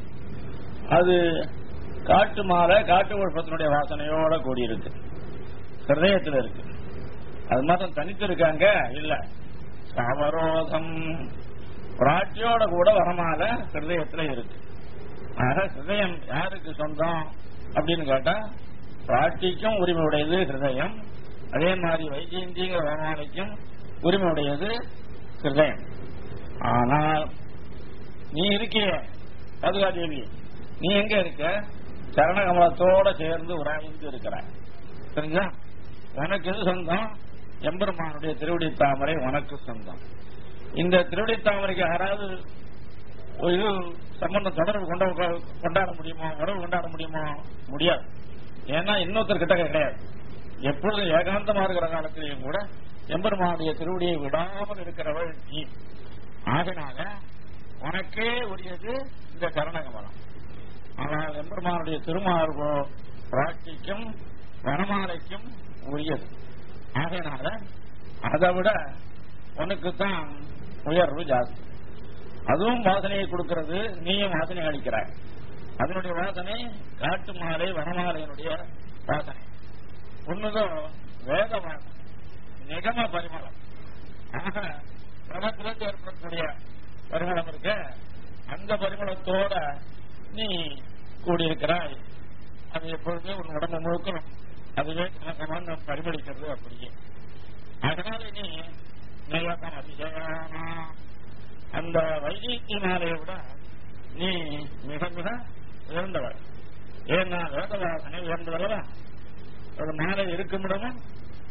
அது காட்டு மாலை காட்டு புஷ்பத்தினுடைய வாசனையோட கூடியிருக்கு ஹிருதயத்தில் இருக்கு அது மாத்திரம் தனித்து இருக்காங்க இல்ல சவரோதம் பிராட்டியோட கூட வரமால ஹிருதயத்துல இருக்கு ஆக ஹிருதயம் யாருக்கு சொந்தம் அப்படின்னு கேட்டா பிராட்டிக்கும் உரிமை உடையது ஹிருதயம் அதே மாதிரி வைஜெயந்திங்கிற வரமாலைக்கும் உரிமை உடையது ஹிருதயம் ஆனால் நீ இருக்கிய பதுகாதேவி நீ எங்க இருக்க சரணகமலத்தோட சேர்ந்து உராய்ந்து இருக்கிறாய் சரிங்களா உனக்கு எது சொந்தம் எம்பெருமானுடைய திருவடி தாமரை உனக்கு சொந்தம் இந்த திருவடி தாமரைக்கு யாராவது ஒரு இது சம்பந்தம் தொடர்பு கொண்ட கொண்டாட முடியுமோ உறவு கொண்டாட முடியுமோ முடியாது ஏன்னா இன்னொருத்தர் கிட்ட கிடையாது எப்பொழுதும் ஏகாந்தமா இருக்கிற காலத்திலையும் கூட எம்பெருமானுடைய திருவடியை விடாமல் இருக்கிறவள் நீ ஆகினால உனக்கே உரியது இந்த கரணகமலம் ஆனால் எம்பெருமானுடைய திருமார்போ பிராட்டிக்கும் வனமாலைக்கும் உரியது ஆகையினால அதை விட உனக்குத்தான் உயர்வு ஜாஸ்தி அதுவும் வாசனையை கொடுக்கிறது நீயும் வாசனை அளிக்கிறாய் அதனுடைய வாசனை காட்டு மாலை வனமாலையினுடைய வாசனை ஒண்ணுதான் வேத வாசனை நிகம பரிமளம் ஆக பிரமத்திலிருந்து ஏற்படக்கூடிய பரிமளம் இருக்க அந்த பரிமளத்தோட நீ கூடியிருக்கிறாய் அது எப்பொழுதுமே உன் உடம்பு முழுக்கணும் அதுவே கணக்கமான பரிமளிக்கிறது அப்படியே அதனால நீ நிலக்கம் அதிசயமா அந்த வைஜீகி மாலையை விட நீ மிக மிக உயர்ந்தவள் ஏன்னா வேதவாசனை உயர்ந்தவல்லவா ஒரு மாலை இருக்குமிடமும்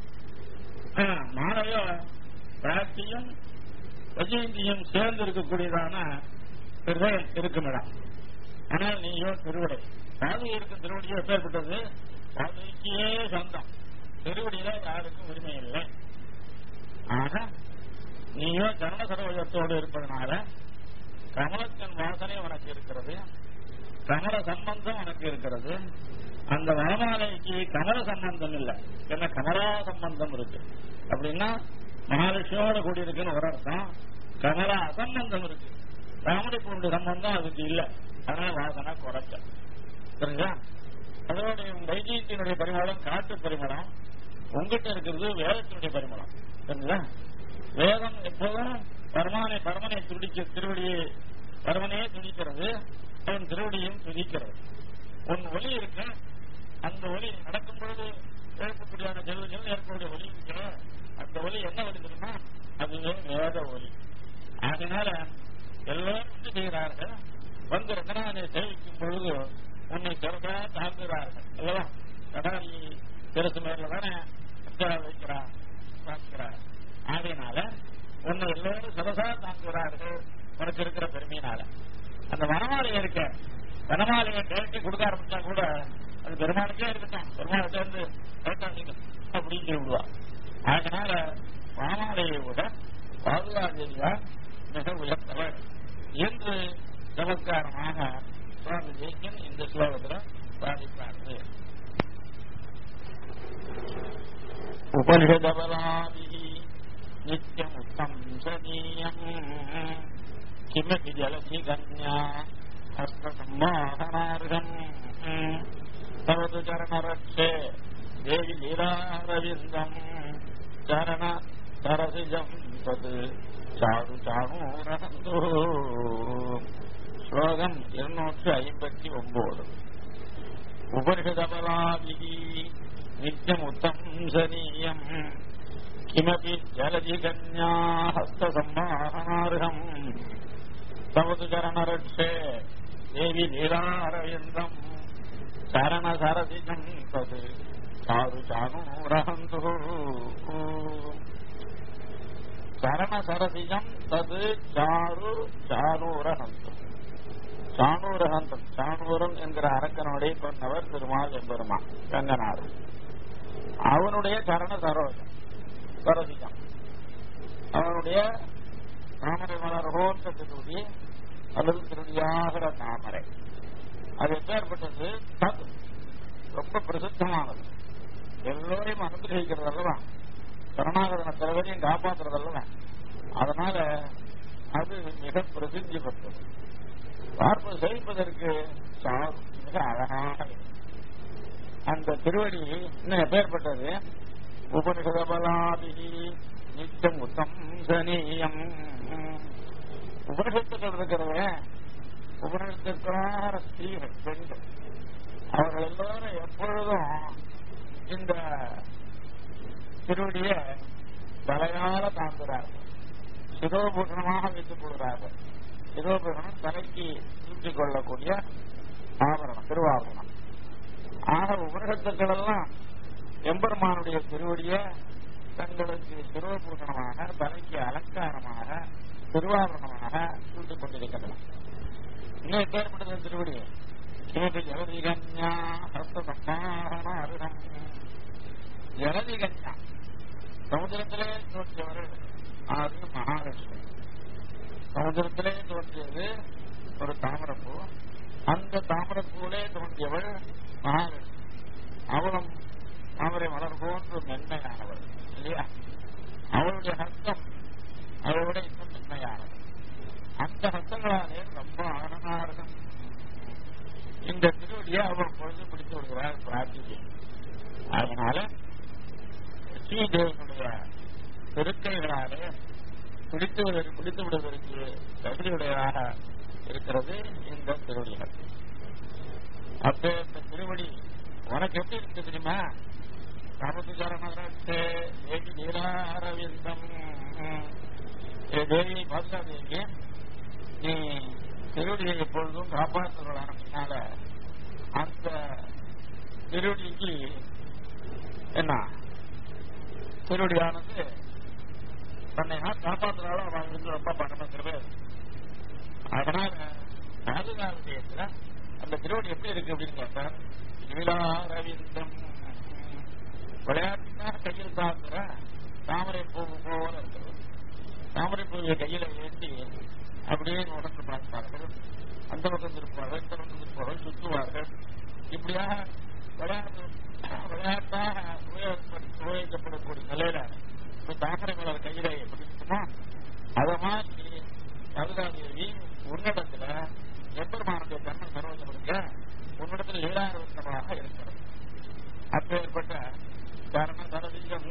ஆ, மாலையோ பிராட்டியும் வைஜெயந்தியும் சேர்ந்து இருக்கக்கூடியதான ஹிருதயம் இருக்குமிடம் ஆனால் நீயோ திருவிடை பாதுகை இருக்கும் திருவடியோ எப்பேற்பட்டது பாதுகைக்கே சொந்தம் திருவடியில யாருக்கும் உரிமை இல்லை ஆக நீயோ ஜனன சரோஜத்தோடு இருப்பதனால கமலத்தின் வாசனை உனக்கு இருக்கிறது கமல சம்பந்தம் உனக்கு இருக்கிறது அந்த வனமாலைக்கு கமல சம்பந்தம் இல்லை என்ன கமலா சம்பந்தம் இருக்கு அப்படின்னா மகாலட்சுமியோட கூடி இருக்குன்னு ஒரு அர்த்தம் கமலா அசம்பந்தம் இருக்கு ராமடி பூண்டு சம்பந்தம் அதுக்கு இல்லை அதனால வாசனை குறைச்ச சரிங்களா அதோடைய வைத்தியத்தினுடைய பரிமாணம் காட்டு பரிமாணம் உங்ககிட்ட இருக்கிறது வேதத்தினுடைய பரிமாணம் சரிங்களா வேதம் எப்போதும் பரமானை பரமனை துடிக்க திருவடியை பரமனையே துடிக்கிறது அவன் திருவடியும் துதிக்கிறது உன் ஒலி இருக்கு அந்த ஒலி நடக்கும் பொழுது ஏற்படக்கூடிய ஜெல் ஜெல் ஏற்படக்கூடிய ஒலி இருக்கு அந்த ஒலி என்ன ஒலி தெரியுமா அதுவே வேத ஒலி அதனால எல்லோரும் என்ன செய்கிறார்கள் வந்து ரங்கநாதனை சேவிக்கும் பொழுது உன்னை சிறப்பா தாங்குகிறார்கள் அல்லவா கடாரி பெருசு மேல தானே உட்கார வைக்கிறார் தாங்குகிறார் ஆகையினால உன்னை எல்லோரும் சிறசா தாங்குகிறார்கள் உனக்கு இருக்கிற பெருமையினால அந்த வனமாலை இருக்க வனமாலையை டேரக்டி கொடுக்க ஆரம்பிச்சா கூட அது பெருமாளுக்கே இருக்கட்டும் பெருமாளை சேர்ந்து கேட்டா நீங்க அப்படின்னு விடுவா அதனால வனமாலையை விட பாதுகாதேவியார் மிக உயர்ந்தவர் என்று நமஸ்காரமாக சுவாமி தேசியன் இந்த ஸ்லோகத்தில் சாதிப்பார்கள் உபனிஷதபலாபிः நித்யமுத்தம் சதீயம் கிமபி ஜலதி கன்யா ஹஸ்தசம்மாசனார்கம் தவது சரணரட்சே தேவி லீலாரவிந்தம் சரண சரசிஜம் தது சாரு சாணூரந்தோ ஸ்லோகம் இருநூற்று ஐம்பத்தி ஒன்பது உபனிஷதபலாபிः நித்யமுத்தம் சனீயம் கிமபி ஜலதி கன்யா ஹஸ்தசம்மாசனார்ஹம் தவது சரணரட்சே தேவி லீலாரவிந்தம் சரண சரசிஜம் தது சாரு சாணூரஹந்து சரண சரசிஜம் தது சாரு சாணூரஹந்து சாணூரகந்தம் சாணூரன் என்கிற அரக்கனுடைய கொண்டவர் திருமால் எம்பெருமான் கங்கனார் அவனுடைய சரண சரோஜம் சரசிஜம் அவனுடைய தாமரை மலர் ஹோன்ற திருடி அல்லது திருடியாகிற தாமரை அது எப்பேற்பட்டது தத் ரொம்ப பிரசித்தமானது எல்லோரையும் அனுகிரகிக்கிறது அல்லவா சரணாகதன தலைவரையும் காப்பாற்றுறது அல்லவா அதனால அது மிக பிரசித்தி பெற்றது பார்ப்பது சேவிப்பதற்கு சார் மிக அழகாக இருக்கு. அந்த திருவடி இன்னும் எப்பேற்பட்டது உபனிஷதபலாபிகி நித்தம் உத்தம் சனீயம் உபனிஷத்துக்கள் இருக்கிறத உபனிஷத்துக்கார ஸ்திரீகள் பெண்கள் அவர்கள் எல்லாரும் எப்பொழுதும் இந்த திருவடிய தலையால தாங்குகிறார்கள் சிதோபூஷணமாக வைத்துக் கொள்கிறார்கள் சிதோபூஷணம் தலைக்கு தூக்கிக் கொள்ளக்கூடிய ஆபரணம் திருவாபரணம் ஆக உபனிஷத்துக்கள் எல்லாம் எம்பெருமானுடைய திருவடிய தங்களுக்கு சிறுவபூஷணமாக தலைக்கு அலங்காரமாக திருவாபரணமாக சூட்டிக் கொண்டிருக்கின்றன இன்னும் எப்பேற்பட்டது திருவடி கிமபி ஜலதிகன்யா ஹஸ்தசம்மாரண அருகம் ஜலதிகன்யா சமுதிரத்திலே தோன்றியவர் ஆறு மகாலட்சுமி சமுதிரத்திலே தோன்றியது ஒரு தாமரப்பூ அந்த தாமரப்பூவிலே தோன்றியவள் மகாலட்சுமி அவளும் தாமரை மலர் போன்று மென்மையானவள் இல்லையா அவளுடைய ஹஸ்தம் அவளை விட இன்னும் மென்மையானது அந்த ஹஸ்தங்களாலே ரொம்ப அழகாக இந்த திருவடியை அவர் பொழுது பிடித்து விடுகிறார் பிரார்த்திக்கு அதனால ஸ்ரீதேவனுடைய பெருக்கைகளாலே பிடித்து விடு- பிடித்து விடுவதற்கு தகுதியுடையதாக இருக்கிறது இந்த திருவடிகள் அப்ப இந்த திருவடி உனக்கு எப்படி இருக்கு தெரியுமா ராமசுச்சாரணே தேவி நீலாரவிந்தம் ஏ தேவி பாதுகாதேவிக்கு நீ திருவடியை எப்பொழுதும் காப்பாற்றுவதானதுனால அந்த திருவடிக்கு என்ன திருவடியானது தன்னை யார் காப்பாற்றுறாலும் அவன் வந்து ரொம்ப பணமக்கிறது அதனால பாதுகாப்பு விஷயத்துல அந்த திருவடி எப்படி இருக்கு அப்படின்னு கேட்டார் நீலாரவிந்தம் விளையாட்டுனா கையில் தாக்குற தாமரை பூ போல இருக்கிறது தாமரை பூவை கையில ஏந்தி அப்படியே உடம்பு பார்ப்பார்கள் அந்த பக்கம் திருப்பார்கள் இந்த பக்கம் திருப்பார்கள் சுற்றுவார்கள் இப்படியாக விளையாட்டு விளையாட்டாக உபயோகப்பட- உபயோகிக்கப்படக்கூடிய நிலையில இந்த தாமரை மலர் கையில எப்படி இருக்குமோ அத மாதிரி கருதாதேவி உன்னிடத்துல எம்பெருமானுடைய தன்மை சரோஜம் இருக்க உன்னிடத்துல ஏழாயிரத்தமாக இருக்கிறது அப்பேற்பட்ட கர்ம தரவீகம்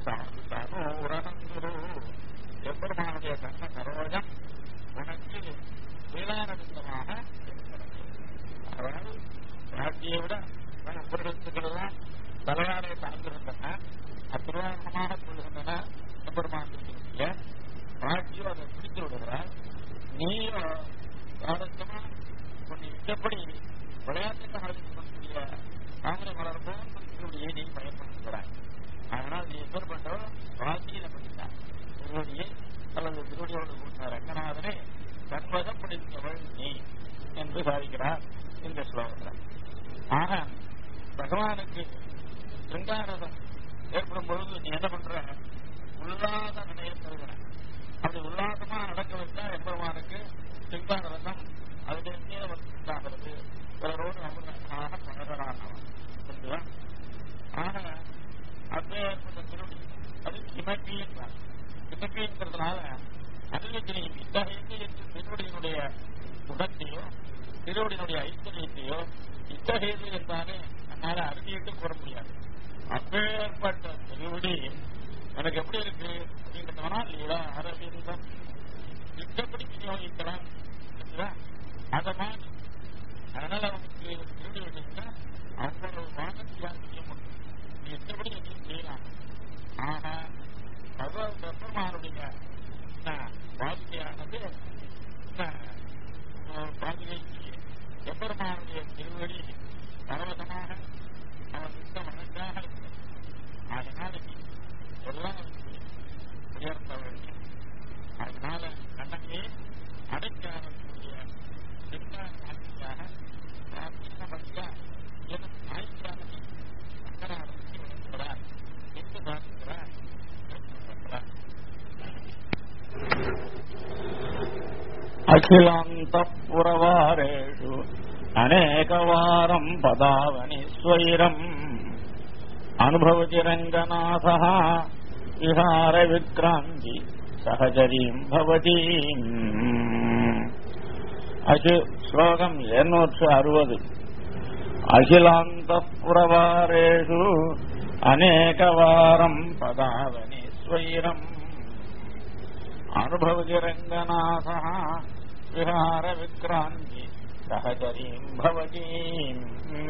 எம்பெருமானுடைய கர்ம சரோஜம் உனக்கு வேளாணமாக இருக்கிறது அதாவது ராஜ்யை விட உபரிடத்துக்கெல்லாம் தலையாடை சார்ந்திருந்தன அத்திருவாரணமாக கொள்கின்றன எம்பெருமான் இருக்கிற ராஜ்யம் அதை பிடித்து விடுகிறார் நீயும் சுவாரஸ்யமா உன்னை இஷ்டப்படி விளையாட்டுக்கு ஆரம்பிக்கக்கூடிய தாமரை மலர் போன்றவருடைய நீ பயன்படுத்துகிறாய் அதனால் நீ எப்படி பண்றோ ராஜ்யில பண்ணிட்டார் திருவடியை அல்லது திருவடியோடு கூட்டின ரங்கநாதனை தன்வசப்படுத்தியவள் நீ என்று சாதிக்கிறார் இந்த ஸ்லோகத்தில் ஆக பகவானுக்கு சிங்காரதம் ஏற்படும் பொழுது நீ என்ன பண்ற உல்லாத நிலையை தருகிற அப்படி உல்லாசமா நடக்க வச்சா எம்பெருமானுக்கு சிங்காரதம் அதிலிருந்தே உண்டாகிறது பிறரோடு அமிர்தமாக பழகிறான் புரிஞ்சுதா ஆக அப்பேற்பட்ட திருவடி அது கிமக்கி என்றார் கிமக்கிங்கிறதுனால அதுக்கு நீ இத்தகைய என்று திருவடியினுடைய குணத்தையோ திருவடியினுடைய ஐஸ்வர்யத்தையோ இத்தகையது என்றாலே என்னால அறுதியிட்டு கூற முடியாது அப்பேற்பட்ட திருவடி எனக்கு எப்படி இருக்கு அப்படிங்கிறதுனா லீலா அரவிந்தம் இஷ்டப்படி விநியோகிக்கலாம் புரியுதா? அத மாதிரி அதனால அவனுக்கு திருடி வச்சிருந்தா அவங்களோட வானத்தியான் செய்ய முடியும் நீ இஷ்டப்படி எதையும் செய்யலாம் ஆனா பகவான் பெருமானுடைய பாதுகையானது பாதுகைக்கு எப்பெருமானுடைய திருவடி பரவசமாக அவன் இந்த மனதாக இருக்கிறது அதனால நீ எல்லாம் உயர்த்த வேண்டும் அதனால கண்ணங்கே அடைக்காலக்கூடிய சின்ன சாட்சியாக சின்னபடியா என் ஆய்ச்சாக அங்கராரத்தை வளர்க்கிறார் என்று பார்க்கிறார் என்று அகிலாந்தப்புறவாரேஷு அநேகவாரம் பதாவனி ஸ்வைரம் அனுபவதி ரங்கநாத விஹார விக்ராந்தி சகஜரீம் பவதீம் அசு ஸ்லோகம் இருநூற்று அறுபது அகிலாந்தப்புறவாரேஷு அநேகவாரம் பதாவனி ஸ்வைரம் அனுபவதி ரங்கநாத விஹார விக்ராந்தி சகஜரீம் பவதீம்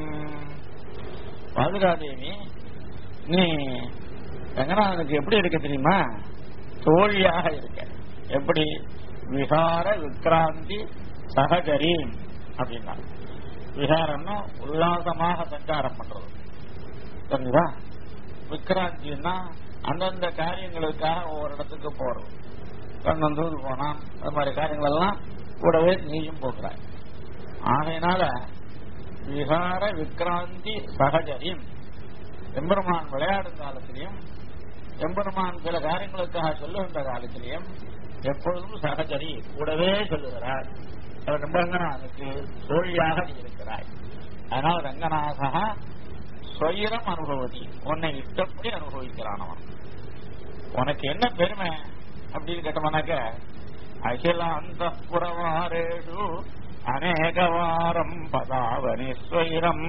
பாதுகாதேவி நீ ரங்கநாதனுக்கு எப்படி இருக்க தெரியுமா தோழியாக இருக்க எப்படி விஹார விக்ராந்தி சகஜரீம் அப்படின்னா விஹாரம்னா உல்லாசமாக சஞ்சாரம் பண்றது தெரியுதா விக்ராந்தின்னா அந்தந்த காரியங்களுக்காக ஒவ்வொரு இடத்துக்கு போறது கண்ணந்தூர் போனான் அது மாதிரி காரியங்கள் எல்லாம் கூடவே நீயும் போகிறாய் ஆகையினால விகார விக்ராந்தி சகஜரின் எம்பெருமான் விளையாடும் காலத்திலையும் எம்பெருமான் சில காரியங்களுக்காக சொல்லுகின்ற காலத்திலையும் எப்பொழுதும் சகஜரி கூடவே சொல்லுகிறார் அவர் ரங்கநாதனுக்கு தோழியாக நீ இருக்கிறாய் அதனால் ரங்கநாதா ஸ்வயிரம் அனுபவதி உன்னை இஷ்டப்படி அனுபவிக்கிறான் அவன் உனக்கு என்ன பெருமை அப்படின்னு கேட்டோம்னாக்க அகில அந்த புறவாரேஷு அநேகவாரம் பதாவனி ஸ்வயிரம்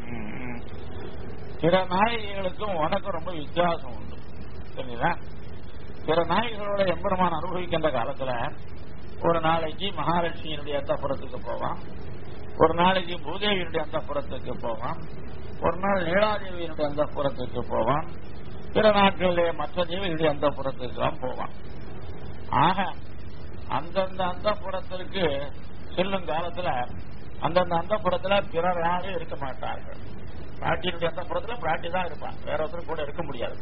பிற நாயகிகளுக்கும் உனக்கு ரொம்ப வித்தியாசம் உண்டு சரிங்களா பிற நாயகிகளோட எம்பெருமான் அனுபவிக்கின்ற காலத்துல ஒரு நாளைக்கு மகாலட்சுமியினுடைய அந்தப்புறத்துக்கு போவான் ஒரு நாளைக்கு பூதேவியினுடைய அந்தப்புறத்துக்கு போவான் ஒரு நாள் நீலாதேவியினுடைய அந்தப்புறத்துக்கு போவான் பிற நாட்களிலே மற்ற தேவியுடைய அந்தப்புறத்துக்கு போவான் ஆக அந்தந்த அந்தப்புறத்திற்கு செல்லும் காலத்துல அந்தந்த அந்தப்புறத்துல பிறர் யாரும் இருக்க மாட்டார்கள் பிராட்டியினுடைய அந்தப்புறத்துல பிராட்டி தான் இருப்பான் வேற ஒருத்தரும் கூட இருக்க முடியாது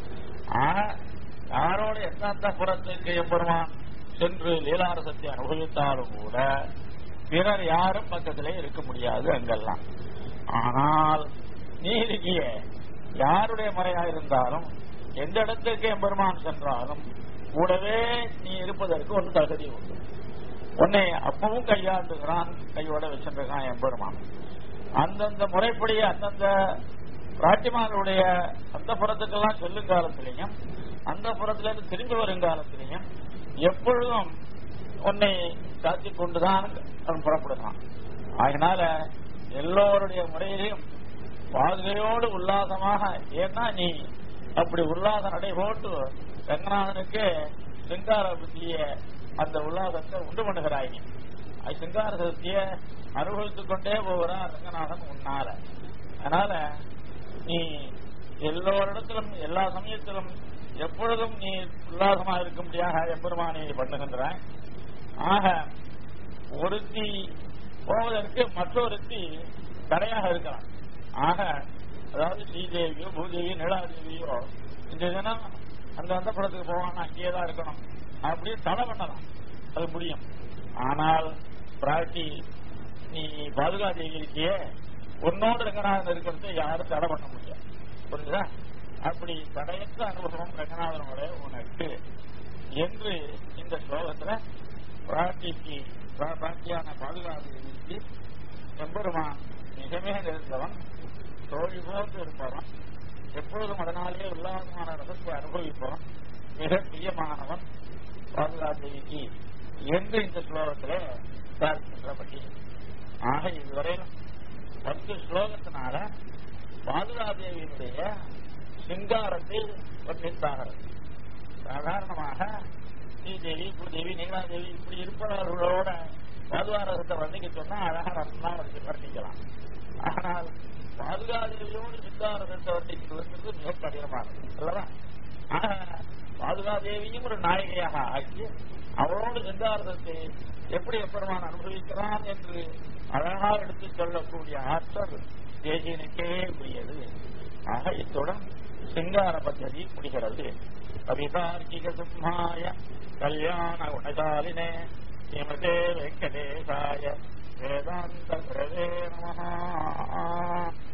ஆக யாரோட எந்த அந்தப்புறத்துக்கு எம்பெருமான் சென்று லீலாரசத்தை அனுபவித்தாலும் கூட பிறர் யாரும் பக்கத்திலே இருக்க முடியாது அங்கெல்லாம் ஆனால் நீ இருக்கியே யாருடைய முறையா இருந்தாலும் எந்த இடத்துக்கு எம்பெருமான் சென்றாலும் கூடவே நீ இருப்பதற்கு ஒரு தகுதி உண்டு உன்னை அப்பவும் கையாண்டுகிறான் கையோட வச்சிருக்கான் எம்பெருமான் அந்தந்த முறைப்படி அந்தந்த பிராட்டிமார்களுடைய அந்த புறத்துக்கெல்லாம் செல்லும் காலத்திலையும் அந்த புறத்துல இருந்து திரும்பி வரும் காலத்திலையும் எப்பொழுதும் உன்னை காத்திக் கொண்டுதான் அவன் புறப்படுகிறான் அதனால எல்லோருடைய முறையிலையும் வாழ்க்கையோடு உல்லாசமாக ஏன்னா நீ அப்படி உல்லாச நடை போட்டு ரங்கநாதனுக்கு சிங்கார புத்திய அந்த உல்லாசத்தை உண்டு பண்ணுகிறாய் நீ அது சிங்கார சக்திய அனுபவித்துக் கொண்டே போகிறான் ரங்கநாதன் உன்னால அதனால நீ எல்லோரிடத்திலும் எல்லா சமயத்திலும் எப்பொழுதும் நீ உல்லாசமாக இருக்கும்படியாக எம்பெருமானை பண்ணுகின்றாய் ஆக ஒருத்தி போவதற்கு மற்றொருத்தி தடையாக இருக்கலாம் ஆக அதாவது ஸ்ரீதேவியோ பூதேவியோ நீலாதேவியோ இந்த தினம் அந்த அந்த படத்துக்கு போவாங்க அங்கேயே தான் இருக்கணும் அப்படின்னு தடை பண்ணலாம் அது முடியும் ஆனால் பிராட்டி நீ பாதுகா தேவி இருக்கியே உன்னோடு ரங்கநாதன் இருக்கிறத யாரும் தடை பண்ண முடியாது புரிஞ்சுதா அப்படி தடையற்ற அனுபவம் ரங்கநாதனோட உனக்கு என்று இந்த ஸ்லோகத்துல பிராட்டிக்கு பிராட்டியான பாதுகா தேவிக்கு எம்பெருமான் மிகமே நிறைந்தவன் தோழி போன்று இருப்பவன் எப்பொழுதும் அதனாலே உல்லாசமான ரசத்தை அனுபவிப்பவன் மிக பிரியமானவன் பாதுகா தேவிக்கு என்று இந்த ஸ்லோகத்திலே பிரார்த்திக்கின்றபடி ஆக இதுவரையிலும் பத்து ஸ்லோகத்தினால பாதுகாதேவியினுடைய சிங்காரத்தை வர்ணித்தார்கள் சாதாரணமாக ஸ்ரீதேவி பூதேவி நீலாதேவி இப்படி இருப்பவர்களோட பாதுகாரத்தை வர்ணிக்க சொன்னா அழகா ரத்னா வர்ணிக்கலாம் ஆனால் பாதுகாதேவியோடு சிங்காரத்தை வர்ணிக்கிறது மிக கடினமானது அல்லவா ஆக பாதுகாதேவியும் ஒரு நாயகியாக ஆக்கி அவளோடு சிங்காரத்தை எப்படி எப்பெருமான் அனுபவிக்கிறான் என்று அழகா எடுத்துச் சொல்லக்கூடிய ஆற்றல் தேசியனுக்கே உரியது ஆக இத்துடன் சிங்கார பദ്ധதி முடிகிறது கவிதார்க்கிக சிம்ஹாய கல்யாண குணசாலினே ஸ்ரீமதே வெங்கடேசாய வேதாந்த குரவே நமஹா